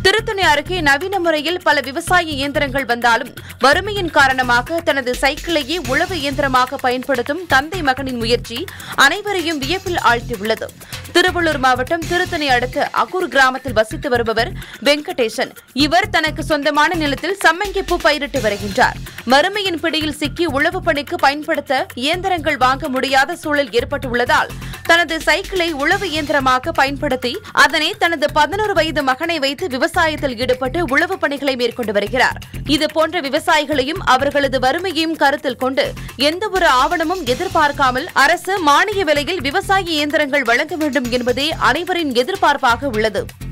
திருத்தணி அருகே நவீன முறையில் பல விவசாய இயந்திரங்கள் வந்தாலும் வறுமையின் காரணமாக தனது சைக்கிளையே உழவு இயந்திரமாக பயன்படுத்தும் தந்தை மகனின் முயற்சி அனைவரையும் வியப்பில் ஆழ்த்தியுள்ளது திருவள்ளூர் மாவட்டம் திருத்தணி அடுத்த அகூர் கிராமத்தில் வசித்து வருபவர் வெங்கடேசன் இவர் தனக்கு சொந்தமான நிலத்தில் சம்மங்கிப்பூ பயிரிட்டு வருகின்றார் வறுமையின் பிடியில் சிக்கி உழவு பணிக்கு பயன்படுத்த இயந்திரங்கள் வாங்க முடியாத சூழல் ஏற்பட்டுள்ளதால் தனது சைக்கிளை உழவு இயந்திரமாக பயன்படுத்தி அதனை தனது பதினோரு வயது மகனை வைத்து விவசாயத்தில் ஈடுபட்டு உழவு பணிகளை மேற்கொண்டு வருகிறார் இது போன்ற விவசாயிகளையும் அவர்களது வறுமையையும் கருத்தில் கொண்டு எந்த ஒரு ஆவணமும் எதிர்பார்க்காமல் அரசு மானிய விலையில் விவசாய இயந்திரங்கள் வழங்க வேண்டும் என்பதே அனைவரின் எதிர்பார்ப்பாக உள்ளது